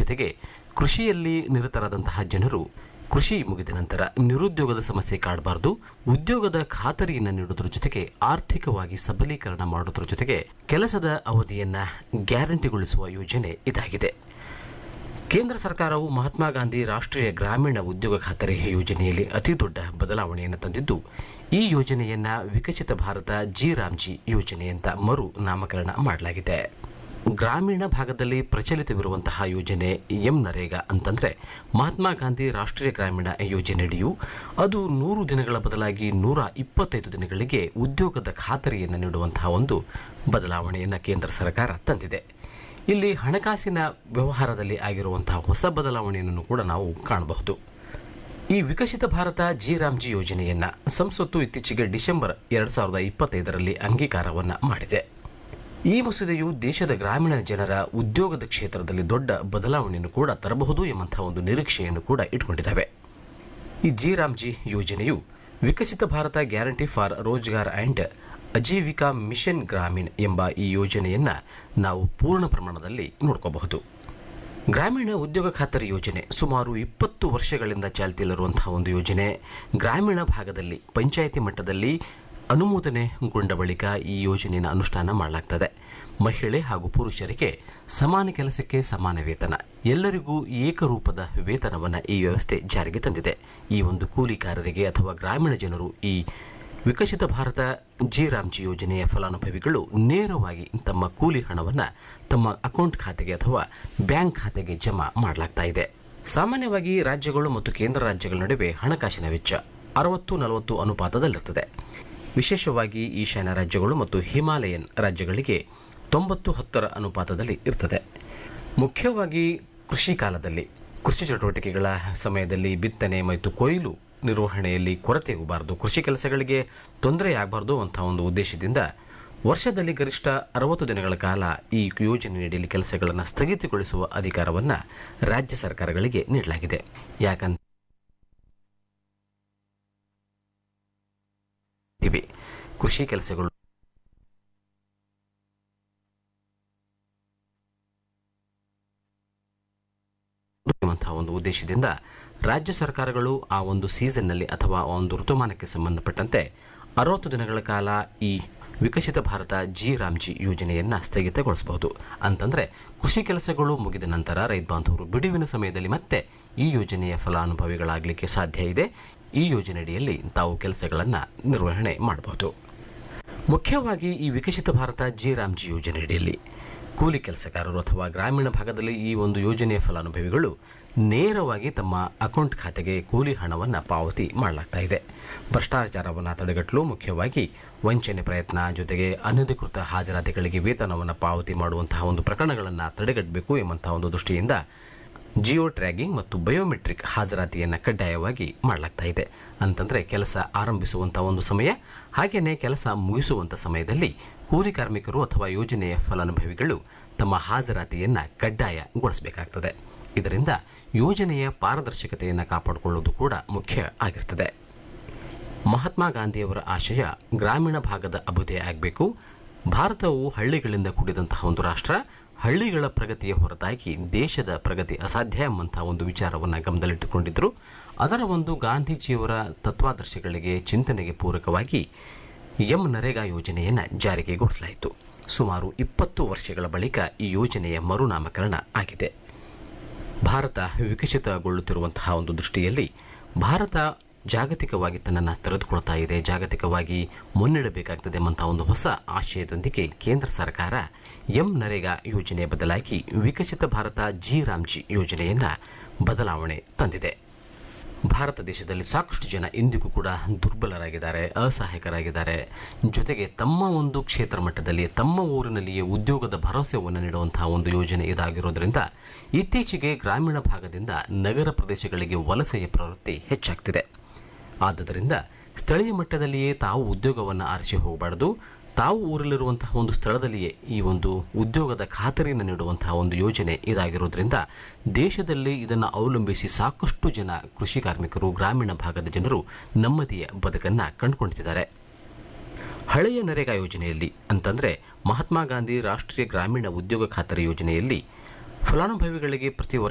ಜೊತೆಗೆ ಕೃಷಿಯಲ್ಲಿ ನಿರತರಾದಂತಹ ಜನರು ಕೃಷಿ ಮುಗಿದ ನಂತರ ನಿರುದ್ಯೋಗದ ಸಮಸ್ಯೆ ಕಾಡಬಾರದು ಉದ್ಯೋಗದ ಖಾತರಿಯನ್ನು ನೀಡುವುದರ ಜೊತೆಗೆ ಆರ್ಥಿಕವಾಗಿ ಸಬಲೀಕರಣ ಮಾಡುವುದರ ಜೊತೆಗೆ ಕೆಲಸದ ಅವಧಿಯನ್ನ ಗ್ಯಾರಂಟಿಗೊಳಿಸುವ ಯೋಜನೆ ಇದಾಗಿದೆ ಕೇಂದ್ರ ಸರ್ಕಾರವು ಮಹಾತ್ಮ ಗಾಂಧಿ ರಾಷ್ಟ್ರೀಯ ಗ್ರಾಮೀಣ ಉದ್ಯೋಗ ಖಾತರಿ ಯೋಜನೆಯಲ್ಲಿ ಅತಿ ದೊಡ್ಡ ಬದಲಾವಣೆಯನ್ನು ತಂದಿದ್ದು ಈ ಯೋಜನೆಯನ್ನ ವಿಕಸಿತ ಭಾರತ ಜಿ ರಾಮ್ಜಿ ಯೋಜನೆ ಅಂತ ಮರು ನಾಮಕರಣ ಮಾಡಲಾಗಿದೆ ಗ್ರಾಮೀಣ ಭಾಗದಲ್ಲಿ ಪ್ರಚಲಿತವಿರುವಂತಹ ಯೋಜನೆ ಎಂ ನರೇಗಾ ಅಂತಂದ್ರೆ ಮಹಾತ್ಮ ಗಾಂಧಿ ರಾಷ್ಟ್ರೀಯ ಗ್ರಾಮೀಣ ಯೋಜನೆಯಡಿಯು ಅದು ನೂರು ದಿನಗಳ ಬದಲಾಗಿ ನೂರ ಇಪ್ಪತ್ತೈದು ದಿನಗಳಿಗೆ ಉದ್ಯೋಗದ ಖಾತರಿಯನ್ನು ನೀಡುವಂತಹ ಒಂದು ಬದಲಾವಣೆಯನ್ನು ಕೇಂದ್ರ ಸರ್ಕಾರ ತಂದಿದೆ ಇಲ್ಲಿ ಹಣಕಾಸಿನ ವ್ಯವಹಾರದಲ್ಲಿ ಆಗಿರುವಂತಹ ಹೊಸ ಬದಲಾವಣೆಯನ್ನು ಕೂಡ ನಾವು ಕಾಣಬಹುದು ಈ ವಿಕಸಿತ ಭಾರತ ಜಿ ರಾಮ್ಜಿ ಯೋಜನೆಯನ್ನ ಸಂಸತ್ತು ಇತ್ತೀಚೆಗೆ ಡಿಸೆಂಬರ್ ಎರಡು ಸಾವಿರದ ಇಪ್ಪತ್ತೈದರಲ್ಲಿ ಅಂಗೀಕಾರವನ್ನ ಮಾಡಿದೆ ಈ ಮಸೂದೆಯು ದೇಶದ ಗ್ರಾಮೀಣ ಜನರ ಉದ್ಯೋಗದ ಕ್ಷೇತ್ರದಲ್ಲಿ ದೊಡ್ಡ ಬದಲಾವಣೆಯನ್ನು ಕೂಡ ತರಬಹುದು ಎಂಬಂತಹ ಒಂದು ನಿರೀಕ್ಷೆಯನ್ನು ಕೂಡ ಇಟ್ಕೊಂಡಿದ್ದಾವೆ ಈ ಜಿ ರಾಮ್ಜಿ ಯೋಜನೆಯು Viksit Bharat guarantee for Rozgar and Ajeevika mission Gramin ಎಂಬ ಈ ಯೋಜನೆಯನ್ನ ನಾವು ಪೂರ್ಣ ಪ್ರಮಾಣದಲ್ಲಿ ನೋಡ್ಕೋಬಹುದು ಗ್ರಾಮೀಣ ಉದ್ಯೋಗ ಖಾತರಿ ಯೋಜನೆ ಸುಮಾರು ಇಪ್ಪತ್ತು ವರ್ಷಗಳಿಂದ ಚಾಲ್ತಿಯಲ್ಲಿರುವಂತಹ ಒಂದು ಯೋಜನೆ ಗ್ರಾಮೀಣ ಭಾಗದಲ್ಲಿ ಪಂಚಾಯಿತಿ ಮಟ್ಟದಲ್ಲಿ ಅನುಮೋದನೆಗೊಂಡ ಬಳಿಕ ಈ ಯೋಜನೆಯನ್ನು ಅನುಷ್ಠಾನ ಮಾಡಲಾಗ್ತದೆ ಮಹಿಳೆ ಹಾಗೂ ಪುರುಷರಿಗೆ ಸಮಾನ ಕೆಲಸಕ್ಕೆ ಸಮಾನ ವೇತನ ಎಲ್ಲರಿಗೂ ಏಕರೂಪದ ವೇತನವನ್ನು ಈ ವ್ಯವಸ್ಥೆ ಜಾರಿಗೆ ತಂದಿದೆ ಈ ಒಂದು ಕೂಲಿಕಾರರಿಗೆ ಅಥವಾ ಗ್ರಾಮೀಣ ಜನರು ಈ ವಿಕಸಿತ ಭಾರತ ಜಿ ರಾಮ್ಜಿ ಯೋಜನೆಯ ಫಲಾನುಭವಿಗಳು ನೇರವಾಗಿ ತಮ್ಮ ಕೂಲಿ ಹಣವನ್ನು ತಮ್ಮ ಅಕೌಂಟ್ ಖಾತೆಗೆ ಅಥವಾ ಬ್ಯಾಂಕ್ ಖಾತೆಗೆ ಜಮಾ ಮಾಡಲಾಗ್ತಾ ಇದೆ ಸಾಮಾನ್ಯವಾಗಿ ರಾಜ್ಯಗಳು ಮತ್ತು ಕೇಂದ್ರ ರಾಜ್ಯಗಳ ನಡುವೆ ಹಣಕಾಸಿನ ವೆಚ್ಚ ಅರವತ್ತು ನಲವತ್ತು ಅನುಪಾತದಲ್ಲಿರ್ತದೆ ವಿಶೇಷವಾಗಿ ಈಶಾನ್ಯ ರಾಜ್ಯಗಳು ಮತ್ತು ಹಿಮಾಲಯನ್ ರಾಜ್ಯಗಳಿಗೆ ತೊಂಬತ್ತು ಹತ್ತರ ಅನುಪಾತದಲ್ಲಿ ಇರ್ತದೆ ಮುಖ್ಯವಾಗಿ ಕೃಷಿ ಕಾಲದಲ್ಲಿ ಕೃಷಿ ಚಟುವಟಿಕೆಗಳ ಸಮಯದಲ್ಲಿ ಬಿತ್ತನೆ ಮತ್ತು ಕೊಯ್ಲು ನಿರ್ವಹಣೆಯಲ್ಲಿ ಕೊರತೆಯಾಗಬಾರದು ಕೃಷಿ ಕೆಲಸಗಳಿಗೆ ತೊಂದರೆಯಾಗಬಾರ್ದು ಅಂತ ಒಂದು ಉದ್ದೇಶದಿಂದ ವರ್ಷದಲ್ಲಿ ಗರಿಷ್ಠ ಅರವತ್ತು ದಿನಗಳ ಕಾಲ ಈ ಯೋಜನೆಯಡಿಯಲ್ಲಿ ಕೆಲಸಗಳನ್ನು ಸ್ಥಗಿತಗೊಳಿಸುವ ಅಧಿಕಾರವನ್ನು ರಾಜ್ಯ ಸರ್ಕಾರಗಳಿಗೆ ನೀಡಲಾಗಿದೆ ಯಾಕಂತ ಇವೆ ಕೃಷಿ ಕೆಲಸಗಳು ಎಂಬಂತಹ ಒಂದು ಉದ್ದೇಶದಿಂದ ರಾಜ್ಯ ಸರ್ಕಾರಗಳು ಆ ಒಂದು ಸೀಸನ್ನಲ್ಲಿ ಅಥವಾ ಆ ಒಂದು ಋತುಮಾನಕ್ಕೆ ಸಂಬಂಧಪಟ್ಟಂತೆ ಅರವತ್ತು ದಿನಗಳ ಕಾಲ ಈ ವಿಕಸಿತ ಭಾರತ ಜಿ ರಾಮ್ಜಿ ಯೋಜನೆಯನ್ನು ಸ್ಥಗಿತಗೊಳಿಸಬಹುದು ಅಂತಂದರೆ ಕೃಷಿ ಕೆಲಸಗಳು ಮುಗಿದ ನಂತರ ರೈತ ಬಾಂಧವರು ಬಿಡುವಿನ ಸಮಯದಲ್ಲಿ ಮತ್ತೆ ಈ ಯೋಜನೆಯ ಫಲಾನುಭವಿಗಳಾಗಲಿಕ್ಕೆ ಸಾಧ್ಯ ಇದೆ ಈ ಯೋಜನೆಯಡಿಯಲ್ಲಿ ತಾವು ಕೆಲಸಗಳನ್ನು ನಿರ್ವಹಣೆ ಮಾಡಬಹುದು ಮುಖ್ಯವಾಗಿ ಈ ವಿಕಸಿತ ಭಾರತ ಜಿ ರಾಮ್ಜಿ ಯೋಜನೆಯಡಿಯಲ್ಲಿ ಕೂಲಿ ಕೆಲಸಗಾರರು ಅಥವಾ ಗ್ರಾಮೀಣ ಭಾಗದಲ್ಲಿ ಈ ಒಂದು ಯೋಜನೆಯ ಫಲಾನುಭವಿಗಳು ನೇರವಾಗಿ ತಮ್ಮ ಅಕೌಂಟ್ ಖಾತೆಗೆ ಕೂಲಿ ಹಣವನ್ನು ಪಾವತಿ ಮಾಡಲಾಗ್ತಾ ಇದೆ ಭ್ರಷ್ಟಾಚಾರವನ್ನು ತಡೆಗಟ್ಟಲು ಮುಖ್ಯವಾಗಿ ವಂಚನೆ ಪ್ರಯತ್ನ ಜೊತೆಗೆ ಅನಧಿಕೃತ ಹಾಜರಾತಿಗಳಿಗೆ ವೇತನವನ್ನು ಪಾವತಿ ಮಾಡುವಂತಹ ಒಂದು ಪ್ರಕರಣಗಳನ್ನು ತಡೆಗಟ್ಟಬೇಕು ಎಂಬಂತಹ ಒಂದು ದೃಷ್ಟಿಯಿಂದ ಜಿಯೋ ಟ್ರ್ಯಾಗಿಂಗ್ ಮತ್ತು ಬಯೋಮೆಟ್ರಿಕ್ ಹಾಜರಾತಿಯನ್ನು ಕಡ್ಡಾಯವಾಗಿ ಮಾಡಲಾಗ್ತಾ ಇದೆ ಅಂತಂದರೆ ಕೆಲಸ ಆರಂಭಿಸುವಂಥ ಒಂದು ಸಮಯ ಹಾಗೆಯೇ ಕೆಲಸ ಮುಗಿಸುವಂಥ ಸಮಯದಲ್ಲಿ ಕೂಲಿ ಕಾರ್ಮಿಕರು ಅಥವಾ ಯೋಜನೆಯ ಫಲಾನುಭವಿಗಳು ತಮ್ಮ ಹಾಜರಾತಿಯನ್ನು ಕಡ್ಡಾಯಗೊಳಿಸಬೇಕಾಗ್ತದೆ ಇದರಿಂದ ಯೋಜನೆಯ ಪಾರದರ್ಶಕತೆಯನ್ನು ಕಾಪಾಡಿಕೊಳ್ಳುವುದು ಕೂಡ ಮುಖ್ಯ ಆಗಿರ್ತದೆ ಮಹಾತ್ಮ ಗಾಂಧಿಯವರ ಆಶಯ ಗ್ರಾಮೀಣ ಭಾಗದ ಅಭ್ಯುದಯ ಆಗಬೇಕು ಭಾರತವು ಹಳ್ಳಿಗಳಿಂದ ಕೂಡಿದಂತಹ ಒಂದು ರಾಷ್ಟ್ರ ಹಳ್ಳಿಗಳ ಪ್ರಗತಿಯ ಹೊರತಾಗಿ ದೇಶದ ಪ್ರಗತಿ ಅಸಾಧ್ಯ ಎಂಬಂತಹ ಒಂದು ವಿಚಾರವನ್ನು ಗಮನದಲ್ಲಿಟ್ಟುಕೊಂಡಿದ್ದರು ಅದರ ಒಂದು ಗಾಂಧೀಜಿಯವರ ತತ್ವಾದರ್ಶಗಳಿಗೆ ಚಿಂತನೆಗೆ ಪೂರಕವಾಗಿ ಎಂ ನರೇಗಾ ಯೋಜನೆಯನ್ನು ಜಾರಿಗೆಗೊಳಿಸಲಾಯಿತು ಸುಮಾರು ಇಪ್ಪತ್ತು ವರ್ಷಗಳ ಬಳಿಕ ಈ ಯೋಜನೆಯ ಮರುನಾಮಕರಣ ಆಗಿದೆ ಭಾರತ ವಿಕಸಿತಗೊಳ್ಳುತ್ತಿರುವಂತಹ ಒಂದು ದೃಷ್ಟಿಯಲ್ಲಿ ಭಾರತ ಜಾಗತಿಕವಾಗಿ ತನ್ನನ್ನು ತೆರೆದುಕೊಳ್ತಾ ಇದೆ ಜಾಗತಿಕವಾಗಿ ಮುನ್ನಡೆಯಬೇಕಾಗ್ತದೆ ಎಂಬಂತಹ ಒಂದು ಹೊಸ ಆಶಯದೊಂದಿಗೆ ಕೇಂದ್ರ ಸರ್ಕಾರ ಎಂ ನರೇಗಾ ಯೋಜನೆಯ ಬದಲಾಗಿ ವಿಕಸಿತ ಭಾರತ ಜಿ ರಾಮ್ಜಿ ಯೋಜನೆಯನ್ನು ಬದಲಾವಣೆ ತಂದಿದೆ ಭಾರತ ದೇಶದಲ್ಲಿ ಸಾಕಷ್ಟು ಜನ ಇಂದಿಗೂ ಕೂಡ ದುರ್ಬಲರಾಗಿದ್ದಾರೆ ಅಸಹಾಯಕರಾಗಿದ್ದಾರೆ ಜೊತೆಗೆ ತಮ್ಮ ಒಂದು ಕ್ಷೇತ್ರ ಮಟ್ಟದಲ್ಲಿ ತಮ್ಮ ಊರಿನಲ್ಲಿಯೇ ಉದ್ಯೋಗದ ಭರವಸೆಯನ್ನು ನೀಡುವಂತಹ ಒಂದು ಯೋಜನೆ ಇದಾಗಿರೋದ್ರಿಂದ ಇತ್ತೀಚೆಗೆ ಗ್ರಾಮೀಣ ಭಾಗದಿಂದ ನಗರ ಪ್ರದೇಶಗಳಿಗೆ ವಲಸೆಯ ಪ್ರವೃತ್ತಿ ಹೆಚ್ಚಾಗ್ತಿದೆ ಆದ್ದರಿಂದ ಸ್ಥಳೀಯ ಮಟ್ಟದಲ್ಲಿಯೇ ತಾವು ಉದ್ಯೋಗವನ್ನು ಆರಿಸಿ ಹೋಗಬಾರದು ತಾವು ಊರಲ್ಲಿರುವಂತಹ ಒಂದು ಸ್ಥಳದಲ್ಲಿಯೇ ಈ ಒಂದು ಉದ್ಯೋಗದ ಖಾತರಿಯನ್ನು ನೀಡುವಂತಹ ಒಂದು ಯೋಜನೆ ಇದಾಗಿರೋದ್ರಿಂದ ದೇಶದಲ್ಲಿ ಇದನ್ನು ಅವಲಂಬಿಸಿ ಸಾಕಷ್ಟು ಜನ ಕೃಷಿ ಕಾರ್ಮಿಕರು ಗ್ರಾಮೀಣ ಭಾಗದ ಜನರು ನೆಮ್ಮದಿಯ ಬದುಕನ್ನು ಕಂಡುಕೊಂಡಿದ್ದಾರೆ ಹಳೆಯ ನರೇಗಾ ಯೋಜನೆಯಲ್ಲಿ ಅಂತಂದರೆ ಮಹಾತ್ಮ ಗಾಂಧಿ ರಾಷ್ಟ್ರೀಯ ಗ್ರಾಮೀಣ ಉದ್ಯೋಗ ಖಾತರಿ ಯೋಜನೆಯಲ್ಲಿ ಫಲಾನುಭವಿಗಳಿಗೆ ಪ್ರತಿ ವರ್ಷ